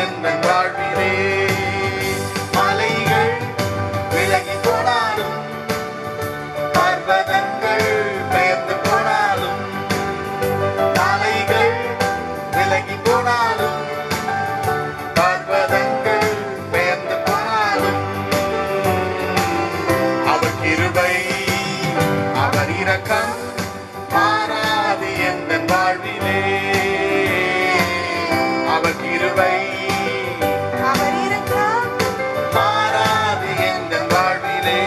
எந்த வாழ்விலே மலைகள் விலகி போனாலும் பர்வதங்கள் பெயர்ந்து போனாலும் மலைகள் விலகி போனாலும் பர்வதங்கள் பெயர்ந்து போனாலும் அவர் கிருபை அவர் இரக்கம் மாறாது எந்த வாழ்விலே அவர் கிருபை அவர் இரக்கம் மாறாது எந்த வாழ்விலே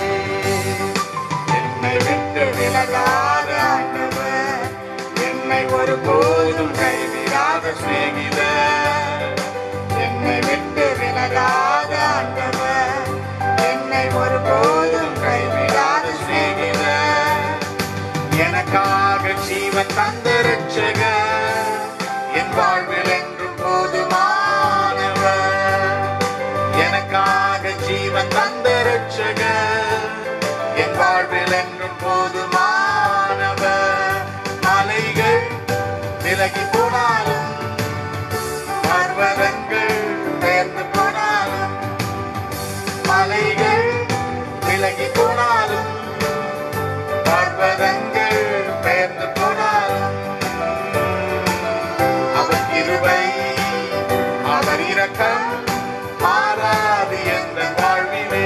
என்னை விட்டு விலகாத ஆண்டவர் என்னை ஒருபோதும் கைவிடாத சிநேகிதர் என்னை விட்டு விலகாத ஆண்டவர் என்னை ஒருபோதும் கைவிடாத சிநேகிதர் எனக்காக ஜீவன் தந்த ரட்சகர் என் வாழ்வில் என்றும் போதுமானவர் எனக்காக ஜீவன் தந்த ரட்சகர் என் வாழ்வில் என்றும் போதுமானவர் மலைகள் விலகி போனாலும் பர்வதங்கள் பெயர்ந்து போனாலும் மலைகள் விலகி போனாலும் பர்வதங்கள் பெயர்ந்து போனாலும் அவர் கிருபை அவர் இரக்கம் மாறாது என்ற வாழ்விலே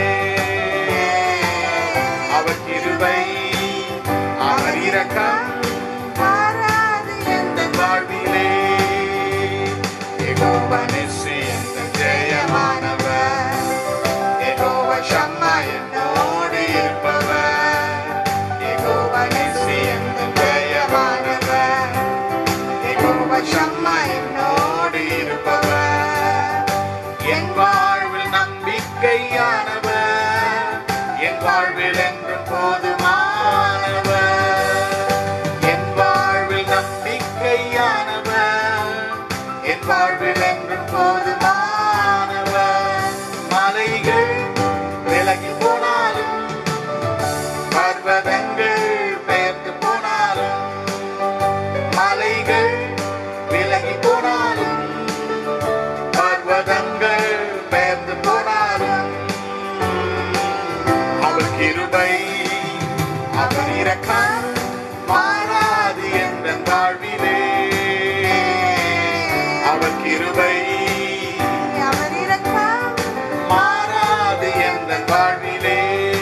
அவர் கிருபை அவர் இரக்கம் மாறாது எந்த வாழ்விலே யெகோவா நிஸ்ஸி என்ற ஜெயமானவர் யெகோவா ஷம்மா என்னோடு இருப்பவர் யெகோவா நிஸ்ஸி என்ற ஜெயமானவர் யெகோவா ஷம்மா என்னோடு இருப்பவர் என் வாழ்வில் நம்பிக்கையானவர் என் வாழ்வில் என்றும் போதுமானவர் என் வாழ்வில் நம்பிக்கையானவர் என் வாழ்வில் என்றும் போதுமானவர் மலைகள் விலகி போனாலும் பர்வதங்கள் பெயர்ந்து போனாலும் மலைகள் விலகி போனாலும் பர்வதங்கள் பெயர்ந்து போனாலும் அவர் கிருபை அவர் இரக்கம் மாறாது என்ற வாழ்விலே அவர் கிருபை அவர் இரக்கம் மாறாது என்ற வாழ்விலே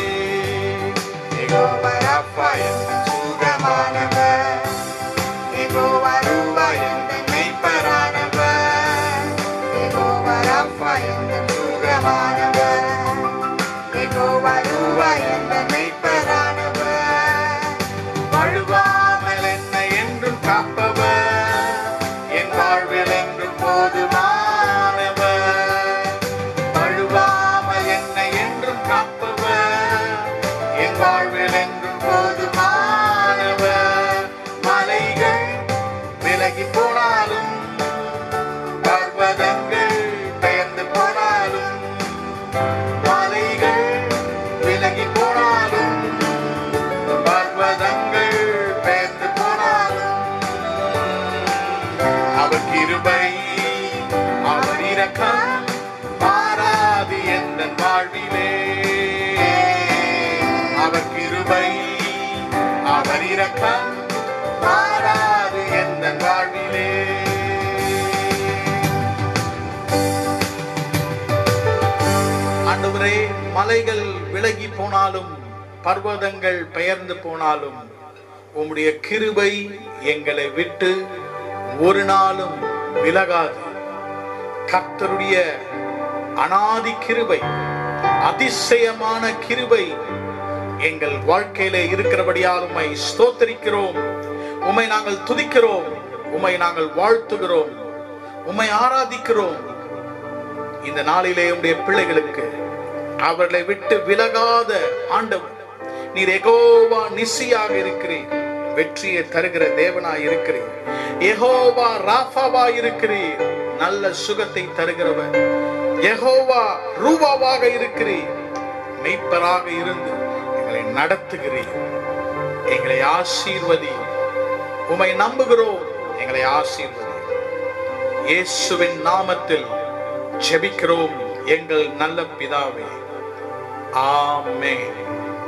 யெகோவா ரப்பா என்ற சுகமானவர் யெகோவா ரூபா என்ற மெய்ப்பரானவர் யெகோவா ரப்பா என்ற சுகமானவர் யெகோவா ரூபா என்ற மெய்ப்பரானவர் வழுவாமல் என்னை என்றும் காப்பவர் என் வாழ்வில் என்றும் போதுமானவர் வழுவாமல் என்னை என்றும் காப்பவர் என் வாழ்வில் என்றும் போதுமானவர் மலைகள் விலகி போனாலும் பர்வதங்கள் பெயர்ந்து போனாலும் மலைகள் விலகி போனாலும் பர்வதங்கள் பெயர்ந்து போனாலும் அவர் கிருபை அவர் இரக்கம் மாறாது எந்த வாழ்விலே அவர் கிருபை அவர் இரக்கம் மாறாது எந்த வாழ்விலே ஆண்டவரே மலைகள் விலகி போனாலும் பர்வதங்கள் பெயர்ந்து போனாலும் உம்முடைய கிருபை எங்களை விட்டு ஒரு நாளும் விலகாது கர்த்தருடைய அனாதி கிருபை அதிசயமான கிருபை எங்கள் வாழ்க்கையிலே இருக்கிறபடியால் உம்மை ஸ்தோத்தரிக்கிறோம் உம்மை நாங்கள் துதிக்கிறோம் உம்மை நாங்கள் வாழ்த்துகிறோம் உம்மை ஆராதிக்கிறோம் இந்த நாளிலே உடைய பிள்ளைகளுக்கு அவர்களை விட்டு விலகாத ஆண்டவர் நீர் எகோவா நிசியாக இருக்கிறீர் வெற்றியை தருகிற தேவனாய் இருக்கிறீர் எகோவா ராஃபாவா இருக்கிறீர் நல்ல சுகத்தை தருகிறவர் யெகோவா ரூபாவாக இருக்கிறீர் மெய்ப்பராக இருந்து எங்களை நடத்துகிறீர் எங்களை ஆசீர்வதி உமை நம்புகிறோம் எங்களை ஆசீர்வதி இயேசுவின் நாமத்தில் ஜெபிக்கிறோம் எங்கள் நல்ல பிதாவே ஆமென்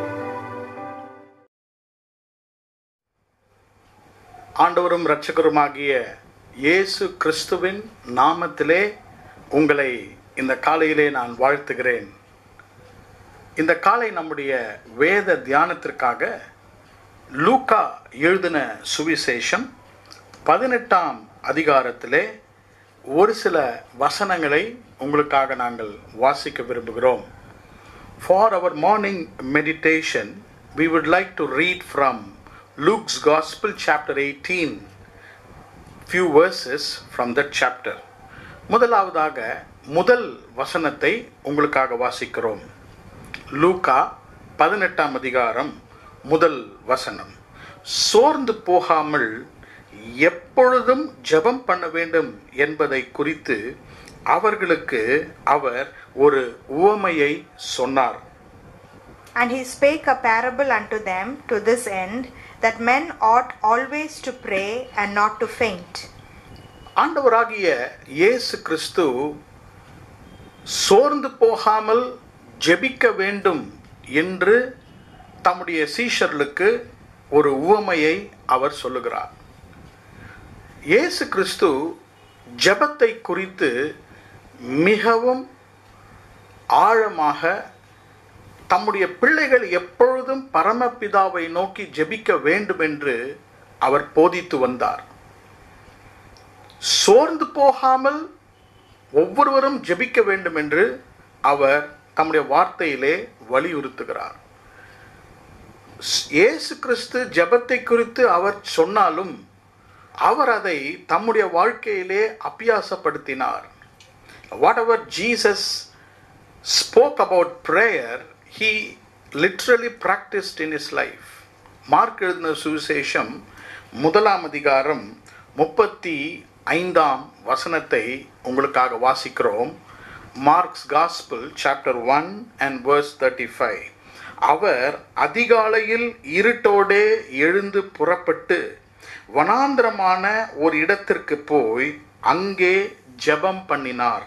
ஆண்டவரும் இரட்சகருமாகிய இயேசு கிறிஸ்துவின் நாமத்திலே உங்களை இந்த காலையிலே நான் வாழ்த்துகிறேன் இந்த காலை நம்முடைய வேத தியானத்திற்காக லூக்கா எழுதின சுவிசேஷம் பதினெட்டாம் அதிகாரத்திலே ஒரு சில வசனங்களை உங்களுக்காக நாங்கள் வாசிக்க விரும்புகிறோம் For our morning meditation, we would like to read from Luke's Gospel, chapter 18, few verses from that chapter. முதலாவதாக முதல் வசனத்தை உங்களுக்காக வாசிக்கிறோம் லூகா பதினெட்டாம் அதிகாரம் முதல் வசனம் சோர்ந்து போகாமல் எப்பொழுதும் ஜெபம் பண்ண வேண்டும் என்பதை குறித்து அவர்களுக்கு அவர் ஒரு உவமையை சொன்னார் And he spake a parable unto them to this end, that men ought always to pray and not to faint. ஆண்டவராகிய இயேசு கிறிஸ்து சோர்ந்து போகாமல் ஜெபிக்க வேண்டும் என்று தம்முடைய சீஷர்களுக்கு ஒரு உவமையை அவர் சொல்லுகிறார் இயேசு கிறிஸ்து ஜெபத்தை குறித்து மிகவும் ஆழமாக தம்முடைய பிள்ளைகள் எப்பொழுதும் பரமபிதாவை நோக்கி ஜெபிக்க வேண்டும் என்று அவர் போதித்து வந்தார் சோர்ந்து போகாமல் ஒவ்வொருவரும் ஜெபிக்க வேண்டும் என்று அவர் தம்முடைய வார்த்தையிலே வலியுறுத்துகிறார் இயேசு கிறிஸ்து ஜெபத்தை குறித்து அவர் சொன்னாலும் அவர் அதை தம்முடைய வாழ்க்கையிலே அபியாசப்படுத்தினார் whatever Jesus spoke about prayer he literally practiced in his life Mark எழுதின சுவிசேஷம் முதலாம் அதிகாரம் முப்பத்தி ஐந்தாம் வசனத்தை உங்களுக்காக வாசிக்கிறோம் Mark's gospel chapter one and verse thirty five அவர் அதிகாலையில் இருட்டோடே எழுந்து புறப்பட்டு வனாந்திரமான ஒரு இடத்திற்கு போய் அங்கே ஜெபம் பண்ணினார்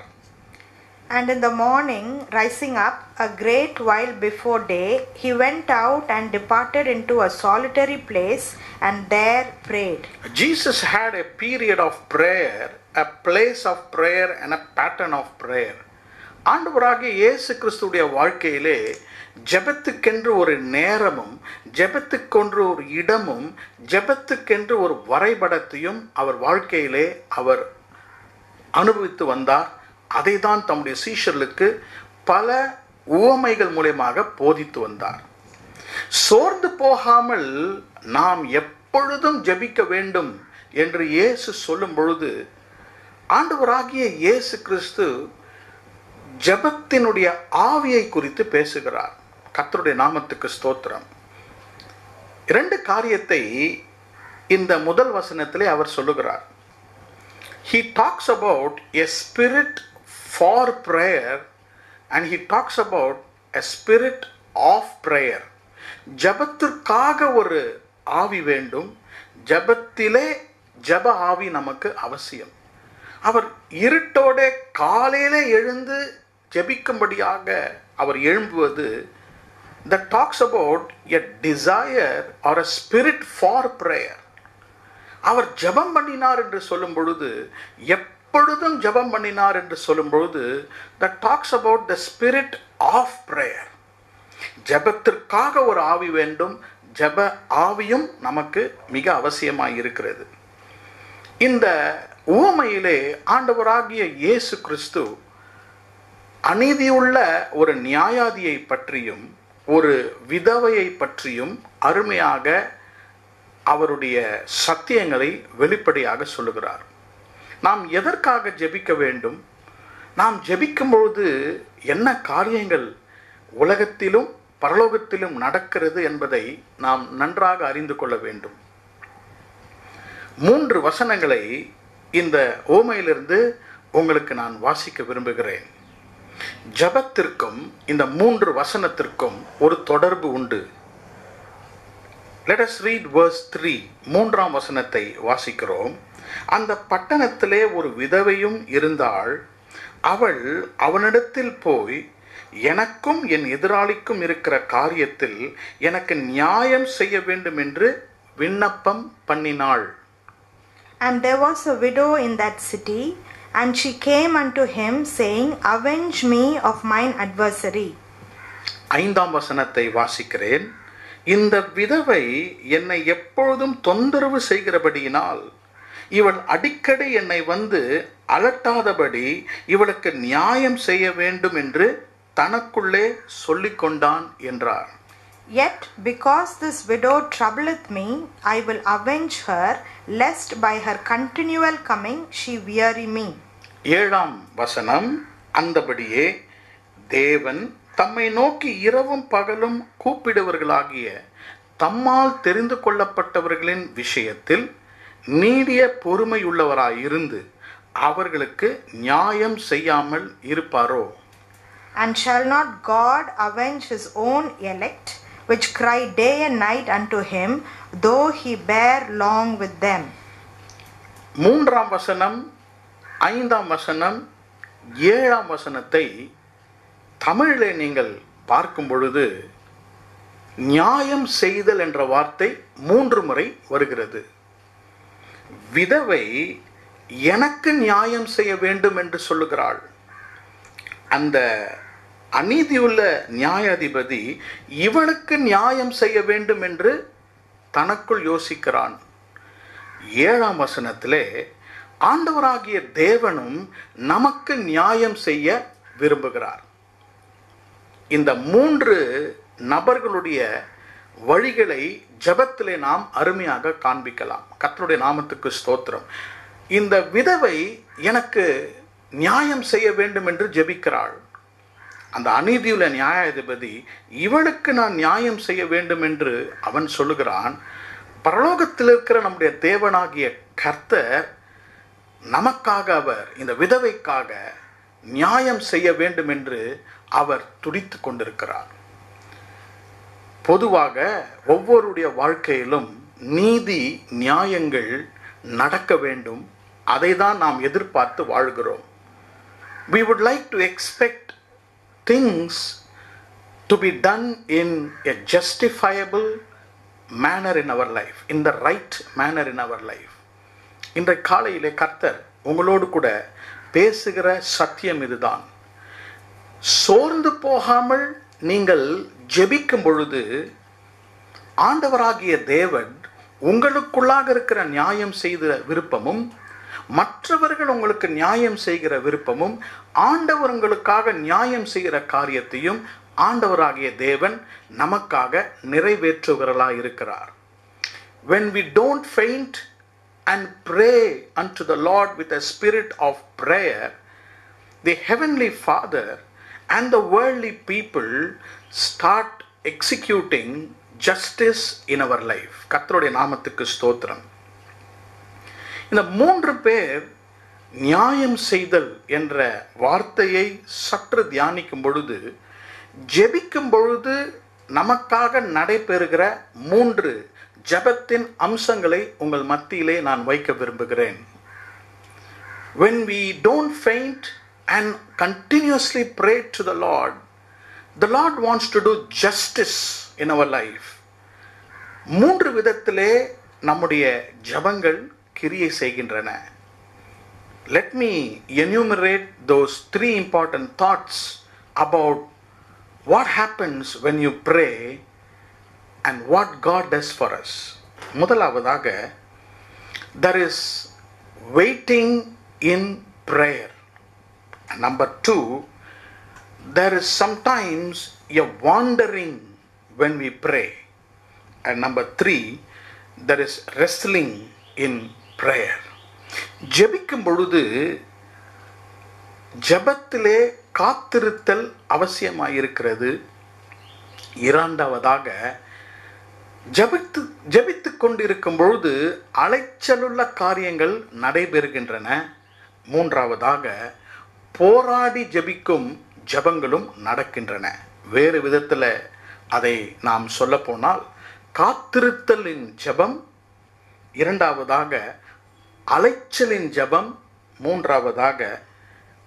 And in the morning, rising up a great while before day, he went out and departed into a solitary place and there prayed. Jesus had a period of prayer, a place of prayer and a pattern of prayer. ஆண்டவராகிய இயேசு கிறிஸ்துடைய வாழ்க்கையிலே ஜெபத்துக்கென்று ஒரு நேரமும் ஜெபத்துக்கென்று ஒரு இடமும் ஜெபத்துக்கென்று ஒரு வரைபடத்தையும் அவர் வாழ்க்கையிலே அவர் அனுபவித்து வந்தார் அதை தான் தம்முடைய சீஷர்களுக்கு பல உவமைகள் மூலயமாக போதித்து வந்தார் சோர்ந்து போகாமல் நாம் எப்பொழுதும் ஜெபிக்க வேண்டும் என்று இயேசு சொல்லும் பொழுது ஆண்டவராகிய இயேசு கிறிஸ்து ஜெபத்தினுடைய ஆவியை குறித்து பேசுகிறார் கர்த்தருடைய நாமத்துக்கு ஸ்தோத்திரம் இரண்டு காரியத்தை இந்த முதல் வசனத்திலே அவர் சொல்லுகிறார் he talks about a spirit for prayer and he talks about a spirit of prayer ஜபத்திற்காக ஒரு ஆவி வேண்டும் ஜபத்திலே ஜப ஆவி நமக்கு அவசியம் அவர் இருட்டோட காலையில எழுந்து ஜெபிக்கும்படியாக அவர் எழும்புவது that talks about a desire or a spirit for prayer அவர் ஜெபம் பண்ணினார் என்று சொல்லும் பொழுது எப்பொழுதும் ஜெபம் பண்ணினார் என்று சொல்லும் பொழுது that talks about the spirit of prayer ஜெபத்திற்காக ஒரு ஆவி வேண்டும் ஜெப ஆவியும் நமக்கு மிக அவசியமாய் இருக்கிறது இந்த ஊமையிலே ஆண்டவராகிய இயேசு கிறிஸ்து அநீதியுள்ள ஒரு நியாயாதியை பற்றியும் ஒரு விதவையை பற்றியும் அருமையாக அவருடைய சத்தியங்களை வெளிப்படையாக சொல்லுகிறார் நாம் எதற்காக ஜெபிக்க வேண்டும் நாம் ஜெபிக்கும் பொழுது என்ன காரியங்கள் உலகத்திலும் பரலோகத்திலும் நடக்கிறது என்பதை நாம் நன்றாக அறிந்து கொள்ள வேண்டும் மூன்று வசனங்களை இந்த ஓமையிலிருந்து உங்களுக்கு நான் வாசிக்க விரும்புகிறேன் ஜபத்திற்கும் இந்த மூன்று வசனத்திற்கும் ஒரு தொடர்பு உண்டு let us read verse 3 மூன்றாம் வசனத்தை வாசிக்கிறோம் அந்த பட்டணத்திலே ஒரு விதவையும் இருந்தாள் அவள் அவனிடத்தில் போய் எனக்கும் என் எதிராளிக்கும் இருக்கிற காரியத்தில் எனக்கு நியாயம் செய்ய வேண்டும் என்று விண்ணப்பம் பண்ணினாள் And there was a widow in that city, and she came unto him, saying, Avenge me of mine adversary. ஐந்தாம் வசனத்தை வாசிக்கிறேன் இந்த விதவை என்னை எப்பொழுதும் தொந்தரவு செய்கிறபடியினால் இவள் அடிக்கடி என்னை வந்து அலட்டாதபடி இவளுக்கு நியாயம் செய்ய வேண்டும் என்று தனக்குள்ளே சொல்லிக் கொண்டான் என்றார் Yet because this widow troubleth me, I will avenge her, lest by her continual coming she weary me. ஏழாம் வசனம் அந்தபடியே தேவன் தம்மை நோக்கி இரவும் பகலும் கூப்பிடுவர்களாகிய தம்மால் தெரிந்து கொள்ளப்பட்டவர்களின் விஷயத்தில் நீடிய பொறுமையுள்ளவராயிருந்து அவர்களுக்கு நியாயம் செய்யாமல் இருப்பாரோ And shall not God avenge his own elect, which cry day and night unto him, though he bear long with them? மூன்றாம் வசனம் ஐந்தாம் வசனம் ஏழாம் வசனத்தை தமிழிலே நீங்கள் பார்க்கும் பொழுது நியாயம் செய்தல் என்ற வார்த்தை மூன்று முறை வருகிறது விதவை எனக்கு நியாயம் செய்ய வேண்டும் என்று சொல்லுகிறாள் அந்த அநீதியுள்ள நியாயாதிபதி இவளுக்கு நியாயம் செய்ய வேண்டும் என்று தனக்குள் யோசிக்கிறான் ஏழாம் வசனத்திலே ஆண்டவராகிய தேவனும் நமக்கு நியாயம் செய்ய விரும்புகிறார் இந்த மூன்று நபர்களுடைய வழிகளை ஜெபத்திலே நாம் அருமையாக காண்பிக்கலாம் கர்த்தருடைய நாமத்துக்கு ஸ்தோத்திரம் இந்த விதவை எனக்கு நியாயம் செய்ய வேண்டும் என்று ஜெபிக்கிறாள் அந்த அநீதியுள்ள நியாயாதிபதி இவளுக்கு நான் நியாயம் செய்ய வேண்டும் என்று அவன் சொல்லுகிறான் பரலோகத்தில் இருக்கிற நம்முடைய தேவனாகிய கர்த்தர் நமக்காக அவர் இந்த விதவைக்காக நியாயம் செய்ய வேண்டும் என்று அவர் துடித்து கொண்டிருக்கிறார் பொதுவாக ஒவ்வொருடைய வாழ்க்கையிலும் நீதி நியாயங்கள் நடக்க வேண்டும் அதை தான் நாம் எதிர்பார்த்து வாழ்கிறோம் we would like to expect things to be done in a justifiable manner in our life in the right manner in our life இன்றைய காலையிலே கர்த்தர் உங்களோடு கூட பேசுகிற சத்தியம் இதுதான் சோர்ந்து போகாமல் நீங்கள் ஜெபிக்கும் பொழுது ஆண்டவராகிய தேவன் உங்களுக்குள்ளாக இருக்கிற நியாயம் செய்த விருப்பமும் மற்றவர்கள் உங்களுக்கு நியாயம் செய்கிற விருப்பமும் ஆண்டவர் உங்களுக்காக நியாயம் செய்கிற காரியத்தையும் ஆண்டவராகிய தேவன் நமக்காக நிறைவேற்றுகிறவர்களாக இருக்கிறார் when we don't faint and pray unto the Lord with a spirit of prayer, the Heavenly Father and the worldly people start executing justice in our life. கர்த்தருடைய நாமத்துக்கு ஸ்தோத்திரம் இந்த மூன்று பேர் நியாயம் செய்தல் என்ற வார்த்தையை சற்று தியானிக்கும் பொழுது ஜெபிக்கும் பொழுது நமக்காக நடைபெறுகிற மூன்று ஜெபத்தின் அம்சங்களை உங்கள் மத்தியிலே நான் வைக்க விரும்புகிறேன் when we don't faint and continuously pray to the Lord, the Lord wants to do justice in our life. மூன்று விதத்திலே நம்முடைய ஜபங்கள் கிரியை செய்கின்றன let me enumerate those three important thoughts about what happens when you pray and what God does for us. முதலாவதாக there is waiting in prayer. And number two, there is sometimes a wandering when we pray. And number three, there is wrestling in prayer. ஜெபிக்கும் பொழுது ஜெபத்திலே காத்திருத்தல் அவசியமாயிருக்கிறது இரண்டாவதாக ஜபித்து ஜபித்து கொண்டிருக்கும் பொழுது அலைச்சலுள்ள காரியங்கள் நடைபெறுகின்றன மூன்றாவதாக போராடி ஜபிக்கும் ஜபங்களும் நடக்கின்றன வேறு விதத்தில் அதை நாம் சொல்லப்போனால் காத்திருத்தலின் ஜபம் இரண்டாவதாக அலைச்சலின் ஜபம் மூன்றாவதாக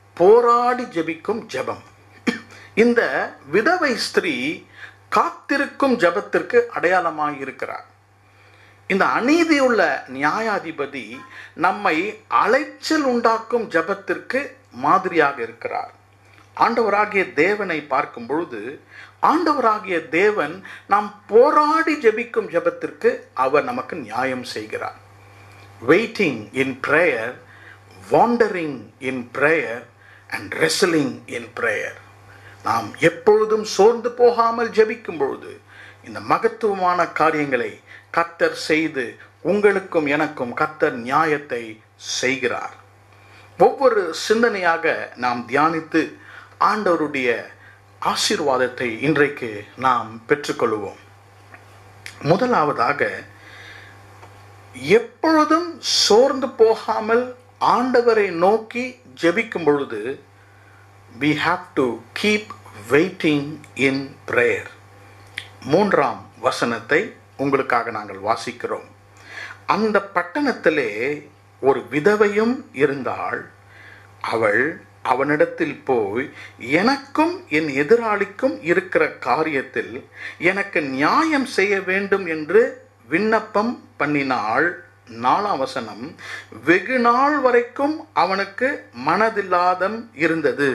போராடி ஜெபிக்கும் ஜெபம் இந்த விதவை ஸ்திரீ காத்திருக்கும் ஜெபத்திற்கு அடையாளமாக இருக்கிறார் இந்த அநீதியுள்ள நியாயாதிபதி நம்மை அலைச்சல் உண்டாக்கும் ஜெபத்திற்கு மாதிரியாக இருக்கிறார் ஆண்டவராகிய தேவனை பார்க்கும் பொழுது ஆண்டவராகிய தேவன் நாம் போராடி ஜெபிக்கும் ஜெபத்திற்கு அவர் நமக்கு நியாயம் செய்கிறார் waiting in prayer wandering in prayer and wrestling in prayer நாம் எப்பொழுதும் சோர்ந்து போகாமல் ஜெபிக்கும் பொழுது இந்த மகத்துவமான காரியங்களை கத்தர் செய்து உங்களுக்கும் எனக்கும் கத்தர் நியாயத்தை செய்கிறார் ஒவ்வொரு சிந்தனையாக நாம் தியானித்து ஆண்டவருடைய ஆசீர்வாதத்தை இன்றைக்கு நாம் பெற்றுக்கொள்வோம் முதலாவதாக எப்பொழுதும் சோர்ந்து போகாமல் ஆண்டவரை நோக்கி ஜெபிக்கும் பொழுது we have to keep waiting in prayer மூன்றாம் வசனத்தை உங்களுக்காக நாங்கள் வாசிக்கிறோம் அந்த பட்டணத்திலே ஒரு விதவையும் இருந்தாள் அவள் அவனிடத்தில் போய் எனக்கும் என் எதிராளிக்கும் இருக்கிற காரியத்தில் எனக்கு நியாயம் செய்ய வேண்டும் என்று விண்ணப்பம் பண்ணினாள் நாலாம் வசனம் வெகு நாள் வரைக்கும் அவனுக்கு மனதில்லாதம் இருந்தது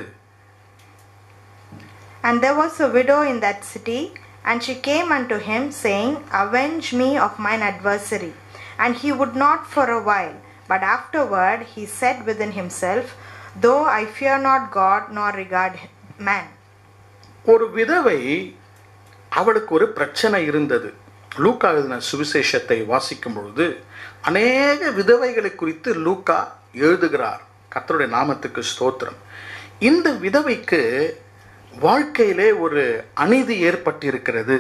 And there was a widow in that city, and she came unto him, saying, Avenge me of mine adversary. And he would not for a while. But afterward he said within himself, Though I fear not God nor regard man. ஒரு விதவை அவளுக்கு ஒரு பிரச்சனை இருந்தது லூக்கா எழுதின சுவிசேஷத்தை வாசிக்கும் பொழுது அநேக விதவைகளை குறித்து லூக்கா எழுதுகிறார் கர்த்தருடைய நாமத்துக்கு ஸ்தோத்திரம் இந்த விதவைக்கு வாழ்க்கையிலே ஒரு அநீதி ஏற்பட்டிருக்கிறது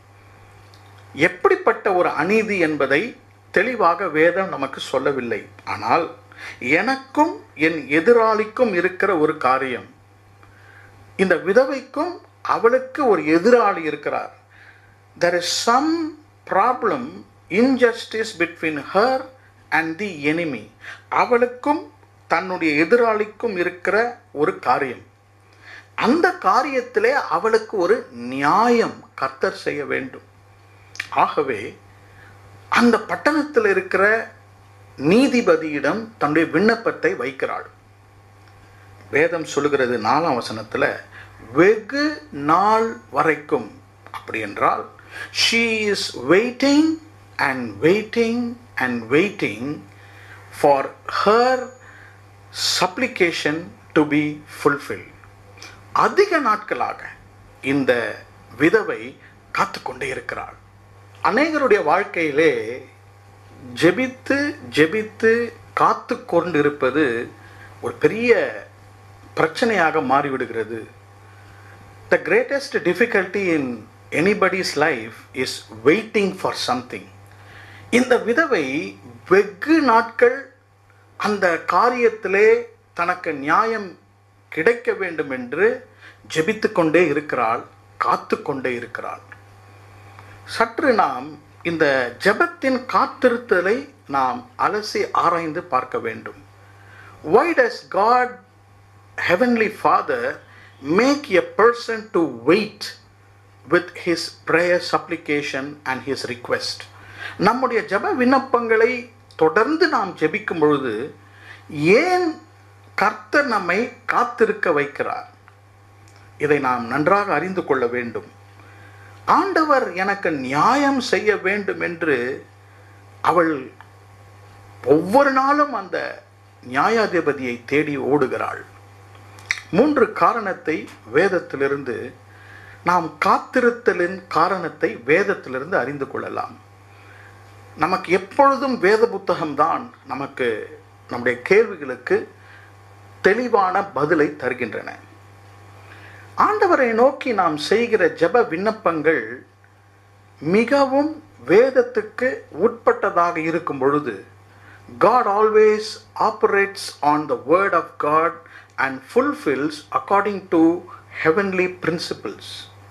எப்படிப்பட்ட ஒரு அநீதி என்பதை தெளிவாக வேதம் நமக்கு சொல்லவில்லை ஆனால் எனக்கும் என் எதிராளிக்கும் இருக்கிற ஒரு காரியம் இந்த விதவைக்கும் அவளுக்கு ஒரு எதிராளி இருக்கிறார் there is some problem injustice between her and the enemy அவளுக்கும் தன்னுடைய எதிராளிக்கும் இருக்கிற ஒரு காரியம் அந்த காரியத்திலே அவளுக்கு ஒரு நியாயம் கர்த்தர் செய்ய வேண்டும் ஆகவே அந்த பட்டணத்தில் இருக்கிற நீதிபதியிடம் தன்னுடைய விண்ணப்பத்தை வைக்கிறாள் வேதம் சொல்லுகிறது நாலாம் வசனத்தில் வெகு நாள் வரைக்கும் அப்படி என்றால் she is waiting and waiting and waiting for her supplication to be fulfil அதிக நாட்களாக இந்த விதவை காத்து கொண்டே இருக்கிறாள் அநேகருடைய வாழ்க்கையிலே ஜெபித்து ஜெபித்து காத்து கொண்டிருப்பது ஒரு பெரிய பிரச்சனையாக மாறிவிடுகிறது the greatest difficulty in anybody's life is waiting for something இந்த விதவை வெகு நாட்கள் அந்த காரியத்திலே தனக்கு நியாயம் கிடைக்க வேண்டும் என்று ஜெபித்து கொண்டே இருக்கிறாள் காத்து கொண்டே இருக்கிறாள் சற்று நாம் இந்த ஜெபத்தின் காத்திருத்தலை நாம் அலசி ஆராய்ந்து பார்க்க வேண்டும் why does god heavenly father make a person to wait with his prayer supplication and his request நம்முடைய ஜெப விண்ணப்பங்களை தொடர்ந்து நாம் ஜெபிக்கும் பொழுது ஏன் கர்த்தர் நம்மை காத்திருக்க வைக்கிறார் இதை நாம் நன்றாக அறிந்து கொள்ள வேண்டும் ஆண்டவர் எனக்கு நியாயம் செய்ய வேண்டும் என்று அவள் ஒவ்வொரு நாளும் அந்த நியாயாதிபதியை தேடி ஓடுகிறாள் மூன்று காரணத்தை வேதத்திலிருந்து நாம் காத்திருத்தலின் காரணத்தை வேதத்திலிருந்து அறிந்து கொள்ளலாம் நமக்கு எப்பொழுதும் வேத புத்தகம்தான் நமக்கு நம்முடைய கேள்விகளுக்கு தெளிவான பதிலை தருகின்றன ஆண்டவரை நோக்கி நாம் செய்கிற ஜெப விண்ணப்பங்கள் மிகவும் வேதத்துக்கு உட்பட்டதாக இருக்கும் பொழுது God always operates on the word of God and fulfills according to heavenly principles.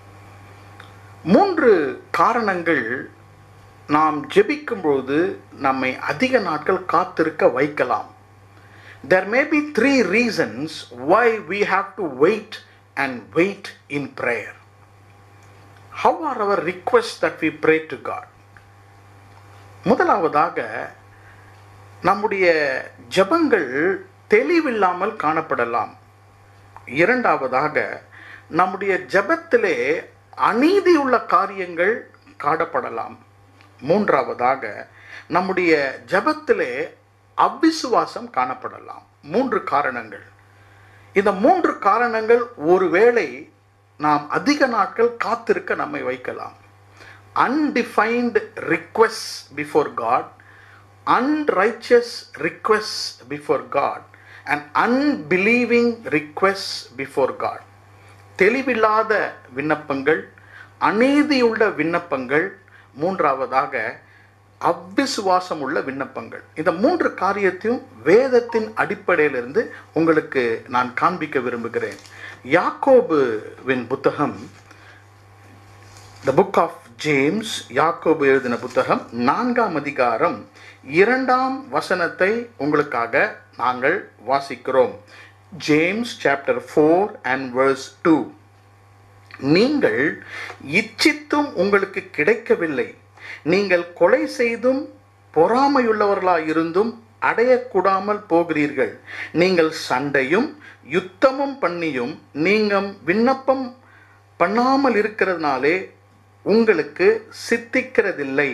மூன்று காரணங்கள் நாம் ஜெபிக்கும் பொழுது நம்மை அதிக நாட்கள் காத்திருக்க வைக்கலாம் there may be three reasons why we have to wait and wait in prayer. How are our requests that we pray to God? முதலாவதாக நம்முடைய ஜெபங்கள் தெளிவில்லாமல் காணப்படலாம் இரண்டாவதாக நம்முடைய ஜெபத்திலே அநீதியுள்ள காரியங்கள் காணப்படலாம் மூன்றாவதாக நம்முடைய ஜெபத்திலே அவ்விசுவாசம் காணப்படலாம் மூன்று காரணங்கள் இந்த மூன்று காரணங்கள் ஒருவேளை நாம் அதிக நாட்கள் காத்திருக்க நம்மை வைக்கலாம் undefined requests before God, unrighteous requests before God, and unbelieving requests before God. தெளிவில்லாத விண்ணப்பங்கள் அநீதியுள்ள விண்ணப்பங்கள் மூன்றாவதாக அவ்விசுவாசம் உள்ள விண்ணப்பங்கள் இந்த மூன்று காரியத்தையும் வேதத்தின் அடிப்படையிலிருந்து உங்களுக்கு நான் காண்பிக்க விரும்புகிறேன் யாக்கோபுவின் புத்தகம் த புக் ஆஃப் ஜேம்ஸ் யாக்கோபு எழுதின புத்தகம் நான்காம் அதிகாரம் இரண்டாம் வசனத்தை உங்களுக்காக நாங்கள் வாசிக்கிறோம் James chapter four and verse two நீங்கள் இச்சித்தும் உங்களுக்கு கிடைக்கவில்லை நீங்கள் கொலை செய்தும் பொறாமையுள்ளவர்களாயிருந்தும் அடையக்கூடாமல் போகிறீர்கள் நீங்கள் சண்டையும் யுத்தமும் பண்ணியும் நீங்கள் விண்ணப்பம் பண்ணாமல் இருக்கிறதுனாலே உங்களுக்கு சித்திக்கிறதில்லை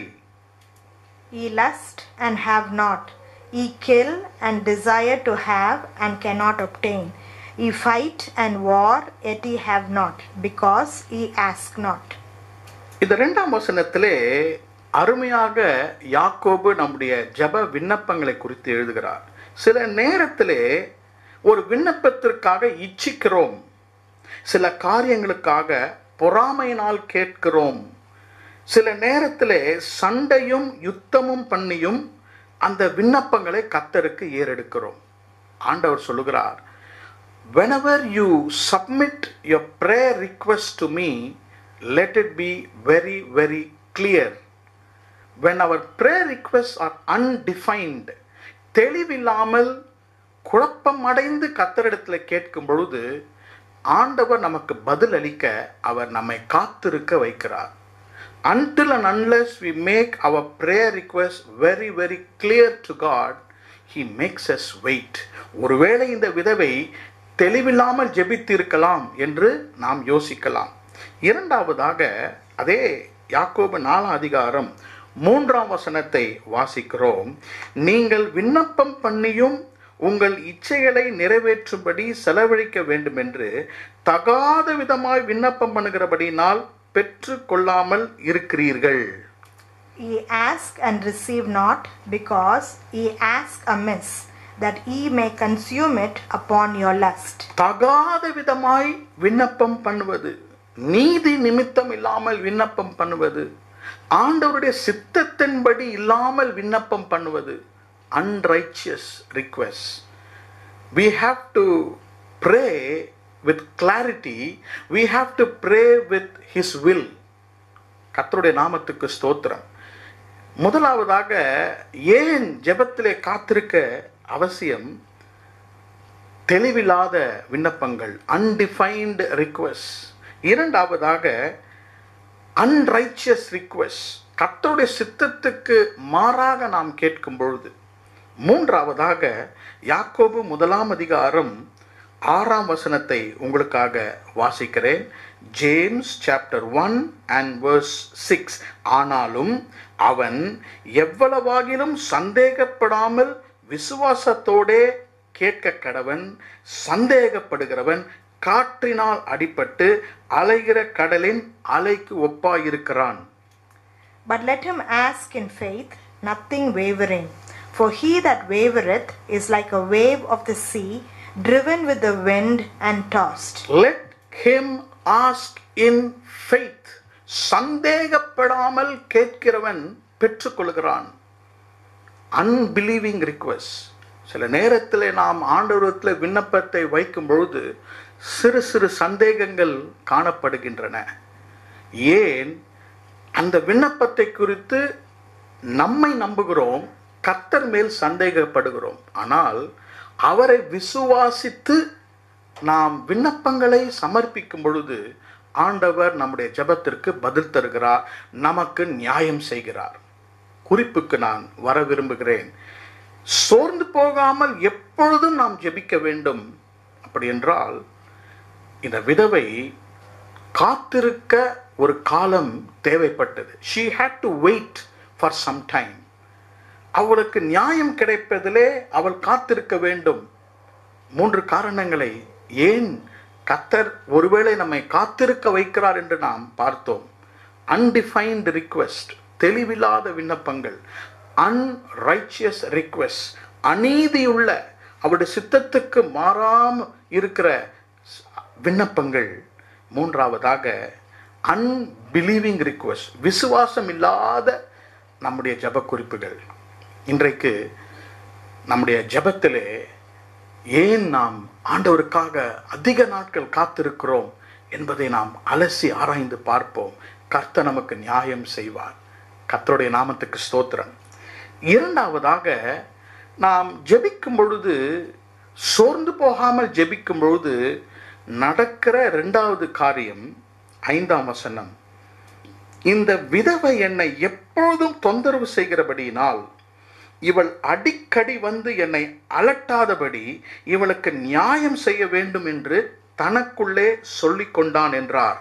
Ye lust and have not. Ye kill and desire to have and cannot obtain. Ye fight and war, yet ye have not, because ye ask not. இந்த ரெண்டாம் வசனத்திலே அருமையாக யாக்கோபு நம்முடைய ஜெப விண்ணப்பங்களை குறித்து எழுதுகிறார் சில நேரத்திலே ஒரு விண்ணப்பத்திற்காக இச்சிக்கிறோம் சில காரியங்களுக்காக பொறாமையினால் கேட்கிறோம் சில நேரத்திலே சண்டையும் யுத்தமும் பண்ணியும் அந்த விண்ணப்பங்களை கத்தருக்கு ஏறெடுக்கிறோம் ஆண்டவர் சொல்லுகிறார் whenever you submit your prayer request to me let it be very very clear when our prayer requests are undefined தெளிவில்லாமல் குழப்பம் அடைந்து கத்தரிடத்தில் கேட்கும் பொழுது ஆண்டவர் நமக்கு பதில் அளிக்க அவர் நம்மை காத்திருக்க வைக்கிறார் until and unless we make our prayer request very very clear to God he makes us wait ஒருவேளை இந்த விதவை தெளிவில்லாமல் ஜெபித்திருக்கலாம் என்று நாம் யோசிக்கலாம் இரண்டாவதாக அதே யாக்கோபு நாலாம் அதிகாரம் மூன்றாம் வசனத்தை வாசிக்கிறோம் நீங்கள் விண்ணப்பம் பண்ணியும் உங்கள் இச்சைகளை நிறைவேற்றும்படி செலவழிக்க வேண்டும் என்று தகாத விதமாய் விண்ணப்பம் பண்ணுகிறபடினால் பெற்று கொள்ளாமல் இருக்கிறீர்கள் Ye ask and receive not, because ye ask amiss, that ye may consume it upon your lust. தகாத விதமாய் விண்ணப்பம் பண்ணுவது நீதி நிமித்தம் இல்லாமல் விண்ணப்பம் பண்ணுவது ஆண்டவருடைய சித்தத்தின்படி இல்லாமல் விண்ணப்பம் பண்ணுவது unrighteous requests we have to pray with clarity we have to pray with his will கர்த்தருடைய நாமத்துக்கு ஸ்தோத்திரம் முதலாவதாக ஏன் ஜெபத்திலே காத்திருக்க அவசியம் தெளிவில்லாத விண்ணப்பங்கள் அன்டிஃபைன்டு ரிக்வெஸ்ட் இரண்டாவதாக அன்ரைச்சியஸ் ரிக்வெஸ்ட் கர்த்தருடைய சித்தத்துக்கு மாறாக நாம் கேட்கும் பொழுது மூன்றாவதாக யாக்கோபு முதலாம் அதிகாரம் ஆறாம் வசனத்தை உங்களுக்காக வாசிக்கிறேன் James chapter one and verse six ஆனாலும் அவன் எவ்வளவாகிலும் சந்தேகப்படாமல் விசுவாசத்தோடே கேட்க கடவன் சந்தேகப்படுகிறவன் காற்றினால் அடிபட்டு அலைகிற கடலின் அலைக்கு ஒப்பாயிருக்கிறான் But let him ask in faith, nothing wavering. For he that wavereth is like a wave of the sea, driven with the wind and tossed. let him ask in faith சந்தேகப்படாமல் கேட்கிறவன் பெற்றுக்கொள்கிறான் அன்பிலீவிங் ரிக்வெஸ்ட் சில நேரத்தில் நாம் ஆண்டவரத்தில் விண்ணப்பத்தை வைக்கும் பொழுது சிறு சிறு சந்தேகங்கள் காணப்படுகின்றன ஏன் அந்த விண்ணப்பத்தை குறித்து நம்மை நம்புகிறோம் கர்த்தர் மேல் சந்தேகப்படுகிறோம் ஆனால் அவரை விசுவாசித்து நாம் விண்ணப்பங்களை சமர்ப்பிக்கும் பொழுது ஆண்டவர் நம்முடைய ஜெபத்திற்கு பதில் தருகிறார் நமக்கு நியாயம் செய்கிறார் குறிப்புக்கு நான் வர விரும்புகிறேன் சோர்ந்து போகாமல் எப்பொழுதும் நாம் ஜெபிக்க வேண்டும் அப்படி என்றால் இந்த விதவை காத்திருக்க ஒரு காலம் தேவைப்பட்டது she had to wait for some time அவளுக்கு நியாயம் கிடைப்பதிலே அவள் காத்திருக்க வேண்டும் மூன்று காரணங்களை ஏன் கத்தர் ஒருவேளை நம்மை காத்திருக்க வைக்கிறார் என்று நாம் பார்த்தோம் அன்டிஃபைன்டு ரிக்வெஸ்ட் தெளிவில்லாத விண்ணப்பங்கள் அன்ரைச்சியஸ் ரிக்வெஸ்ட் அநீதியுள்ள அவருடைய சித்தத்துக்கு மாறாம இருக்கிற விண்ணப்பங்கள் மூன்றாவதாக அன்பிலீவிங் ரிக்வெஸ்ட் விசுவாசம் இல்லாத நம்முடைய ஜப குறிப்புகள் இன்றைக்கு நம்முடைய ஜபத்திலே ஏன் நாம் ஆண்டவருக்காக அதிக நாட்கள் காத்திருக்கிறோம் என்பதை நாம் அலசி ஆராய்ந்து பார்ப்போம் கர்த்தர் நமக்கு நியாயம் செய்வார் கர்த்தருடைய நாமத்துக்கு ஸ்தோத்திரம் இரண்டாவதாக நாம் ஜெபிக்கும் பொழுது சோர்ந்து போகாமல் ஜெபிக்கும் பொழுது நடக்கிற இரண்டாவது காரியம் ஐந்தாம் வசனம் இந்த விதவை என்னை எப்பொழுதும் தொந்தரவு செய்கிறபடியினால் இவள் அடிக்கடி வந்து என்னை அலட்டாதபடி இவளுக்கு நியாயம் செய்ய வேண்டும் என்று தனக்குள்ளே சொல்லிக் கொண்டான் என்றார்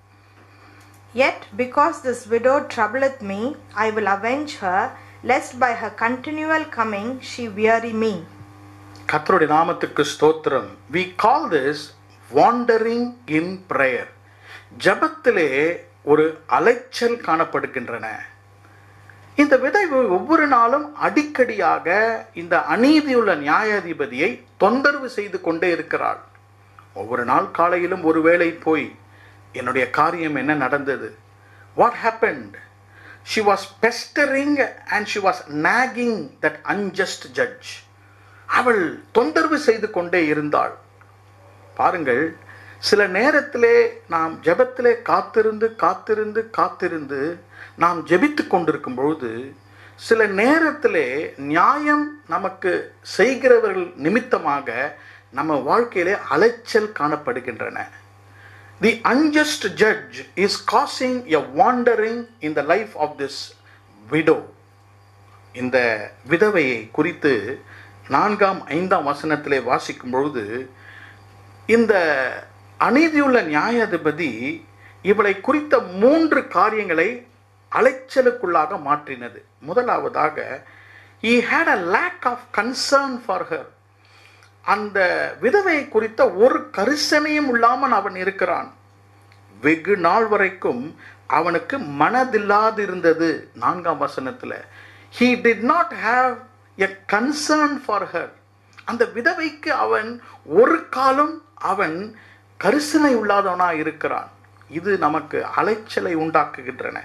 Yet because this widow troubleth me, I will avenge her, lest by her continual coming she weary me. கர்த்தருடைய நாமத்துக்கு ஸ்தோத்திரம் we call this wandering in prayer ஜபத்திலே ஒரு அலைச்சல் காணப்படுகின்றன இந்த விதைவு ஒவ்வொரு நாளும் அடிக்கடியாக இந்த அநீதியுள்ள நியாயாதிபதியை தொந்தரவு செய்து கொண்டே இருக்கிறாள் ஒவ்வொரு நாள் காலையிலும் ஒரு வேளை போய் என்னுடைய காரியம் என்ன நடந்தது what happened she was pestering and she was nagging that unjust judge அவள் தொந்தரவு செய்து கொண்டே இருந்தாள் பாருங்கள் சில நேரத்திலே நாம் ஜெபத்திலே காத்திருந்து காத்திருந்து காத்திருந்து நாம் ஜெபித்து கொண்டிருக்கும் பொழுது சில நேரத்திலே நியாயம் நமக்கு செய்கிறவர்கள் நிமித்தமாக நம்ம வாழ்க்கையிலே அலைச்சல் காணப்படுகின்றன the unjust judge is causing a wandering in the life of this widow இந்த விதவையை குறித்து நான்காம் ஐந்தாம் வசனத்திலே வாசிக்கும் பொழுது இந்த அநீதியுள்ள நியாயாதிபதி இவளை குறித்த மூன்று காரியங்களை அலைச்சலுக்குள்ளாக மாற்றினது முதலாவதாக he had a lack of concern for her அந்த விதவை குறித்த ஒரு கரிசனையும் இல்லாமல் அவன் இருக்கிறான் வெகு நாள் வரைக்கும் அவனுக்கு மனதில்லாது இருந்தது நான்காம் வசனத்தில் he did not have a concern for her அந்த விதவைக்கு அவன் ஒரு காலம் அவன் கரிசனை உள்ளாதவனாக இருக்கிறான் இது நமக்கு அலைச்சலை உண்டாக்குகின்றன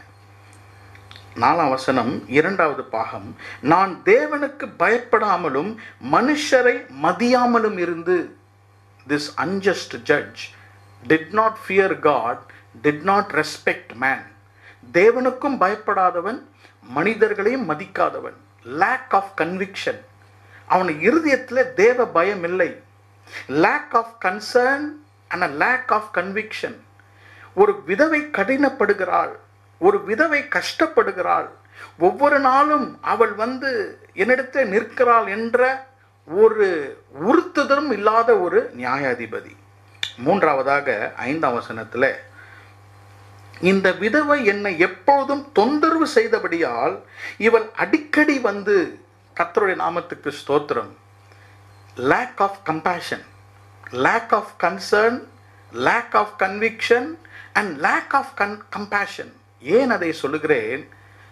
நாலாம் வசனம் இரண்டாவது பாகம் நான் தேவனுக்கு பயப்படாமலும் மனுஷரை மதியாமலும் இருந்து this unjust judge did not fear God did not respect man தேவனுக்கும் பயப்படாதவன் மனிதர்களையும் மதிக்காதவன் லேக் ஆஃப் கன்விக்ஷன் அவன் இருதயத்தில் தேவ பயம் இல்லை lack of concern and a lack of conviction ஒரு விதவை கடினப்படுகிறாள் ஒரு விதவை கஷ்டப்படுகிறாள் ஒவ்வொரு நாளும் அவள் வந்து என்னிடத்தில் நிற்கிறாள் என்ற ஒரு உறுத்துதலும் இல்லாத ஒரு நியாயாதிபதி மூன்றாவதாக ஐந்தாம் வசனத்தில் இந்த விதவை என்னை எப்பொழுதும் தொந்தரவு செய்தபடியால் இவள் அடிக்கடி வந்து கத்தருடைய நாமத்துக்கு ஸ்தோத்திரம் lack of compassion lack of concern lack of conviction and lack of com compassion ஏன் அதை சொல்லுகிறேன்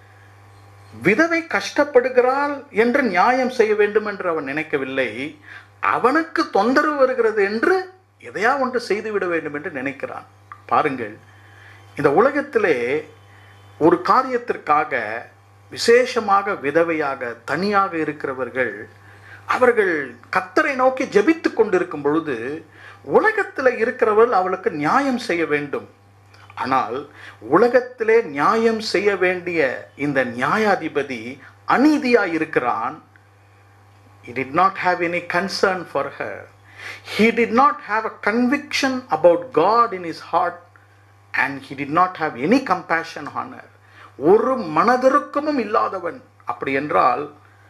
விதவை கஷ்டப்படுகிறாள் என்று நியாயம் செய்ய வேண்டும் என்று அவன் நினைக்கவில்லை அவனுக்கு தொந்தரவு வருகிறது என்று எதையா ஒன்று செய்துவிட வேண்டும் என்று நினைக்கிறான் பாருங்கள் இந்த உலகத்திலே ஒரு காரியத்திற்காக விசேஷமாக விதவையாக தனியாக இருக்கிறவர்கள் அவர்கள் கத்தரை நோக்கி ஜெபித்து கொண்டிருக்கும் பொழுது உலகத்தில் இருக்கிறவர்கள் அவளுக்கு நியாயம் செய்ய வேண்டும் ஆனால் உலகத்திலே நியாயம் செய்ய வேண்டிய இந்த நியாயாதிபதி அநீதியாய் இருக்கிறான் He did not have any concern for her. He did not have a conviction about God in his heart and he did not have any compassion on her. ஒரு மனதிருக்கமும் இல்லாதவன் அப்படி என்றால்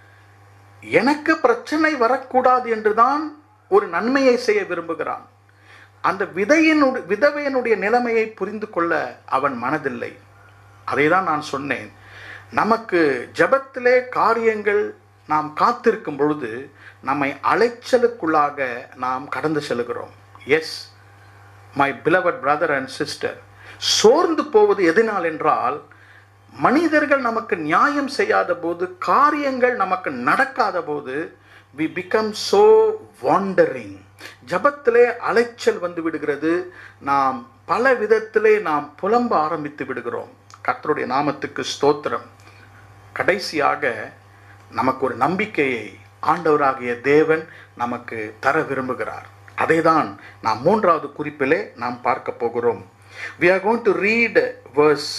எனக்கு பிரச்சனை வரக்கூடாது என்றுதான் ஒரு நன்மையை செய்ய விரும்புகிறான் அந்த விதையினுடைய விதவையனுடைய நிலைமையை புரிந்து கொள்ள அவன் மனதில்லை அதை தான் நான் சொன்னேன் நமக்கு ஜெபத்திலே காரியங்கள் நாம் காத்திருக்கும் பொழுது நம்மை அலைச்சலுக்குள்ளாக நாம் கடந்து செல்கிறோம் yes my beloved brother and sister சோர்ந்து போவது எதனால் என்றால் மனிதர்கள் நமக்கு நியாயம் செய்யாத போது காரியங்கள் நமக்கு நடக்காத போது வி பிகம் சோ வாண்டரிங் ஜபத்திலே அலைச்சல் வந்து விடுகிறது நாம் பல விதத்திலே நாம் புலம்ப ஆரம்பித்து விடுகிறோம் கர்த்தருடைய நாமத்துக்கு ஸ்தோத்திரம் கடைசியாக நமக்கு ஒரு நம்பிக்கையை ஆண்டவராகிய தேவன் நமக்கு தர விரும்புகிறார் அதை தான் நாம் மூன்றாவது குறிப்பிலே நாம் பார்க்க போகிறோம் we are going to read verse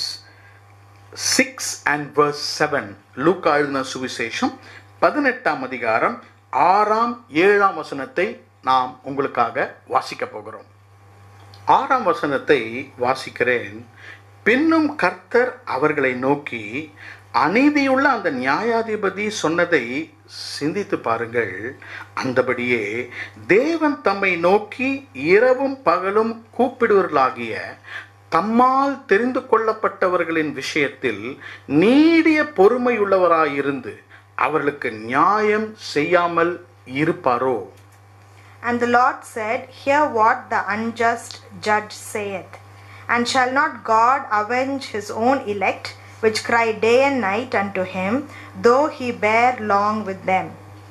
6 and verse 7 லூக்கா எழுதின சுவிசேஷம் பதினெட்டாம் அதிகாரம் ஆறாம் ஏழாம் வசனத்தை நாம் உங்களுக்காக வாசிக்க போகிறோம் ஆறாம் வசனத்தை வாசிக்கிறேன் பின்னும் கர்த்தர் அவர்களை நோக்கி அநீதியுள்ள அந்த நியாயாதிபதி சொன்னதை சிந்தித்து பாருங்கள் அந்தபடியே தேவன் தம்மை நோக்கி இரவும் பகலும் கூப்பிடுவர்களாகிய தம்மால் தெரிந்து கொள்ளப்பட்டவர்களின் விஷயத்தில் நீடிய பொறுமையுள்ளவராயிருந்து அவர்களுக்கு நியாயம் செய்யாமல் இருப்பாரோ And the Lord said, Hear what the unjust judge saith. And shall not God avenge his own elect, which cry day and night unto him, though he bear long with them?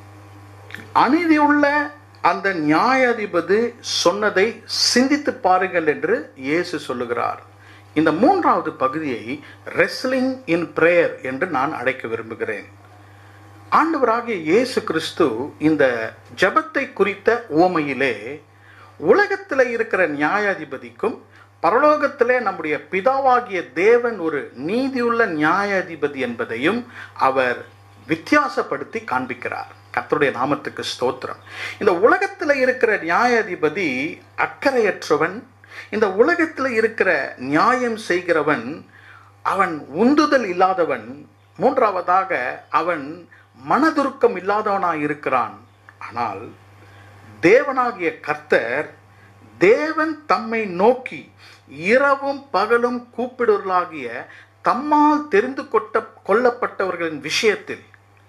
அநீதியுள்ள அந்த நியாயாதிபதி சொன்னதை சிந்தித்து பாருங்கள் என்று இயேசு சொல்லுகிறார் இந்த மூன்றாவது பகுதியை ரெஸ்லிங் இன் பிரேயர் என்று நான் அழைக்க விரும்புகிறேன் ஆண்டவராகிய இயேசு கிறிஸ்து இந்த ஜபத்தை குறித்த உவமையிலே உலகத்தில் இருக்கிற நியாயாதிபதிக்கும் பரலோகத்திலே நம்முடைய பிதாவாகிய தேவன் ஒரு நீதியுள்ள நியாயாதிபதி என்பதையும் அவர் வித்தியாசப்படுத்தி காண்பிக்கிறார் கர்த்தருடைய நாமத்துக்கு ஸ்தோத்திரம் இந்த உலகத்தில் இருக்கிற நியாயாதிபதி அக்கறையற்றவன் இந்த உலகத்தில் இருக்கிற நியாயம் செய்கிறவன் அவன் உந்துதல் இல்லாதவன் மூன்றாவதாக அவன் மனதுருக்கம் இல்லாதவனாய் இருக்கிறான் ஆனால் தேவனாகிய கர்த்தர் தேவன் தம்மை நோக்கி இரவும் பகலும் கூப்பிடுவர்களாகிய தம்மால் தெரிந்து கொட்ட கொள்ளப்பட்டவர்களின் விஷயத்தில்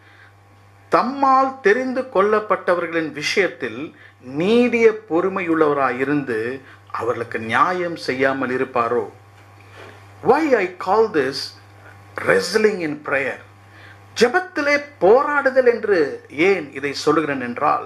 தம்மால் தெரிந்து கொள்ளப்பட்டவர்களின் விஷயத்தில் நீடிய பொறுமையுள்ளவராயிருந்து அவர்களுக்கு நியாயம் செய்யாமல் இருப்பாரோ why I call this wrestling in prayer ஜெபத்திலே போராடுதல் என்று ஏன் இதை சொல்லுகிறேன் என்றால்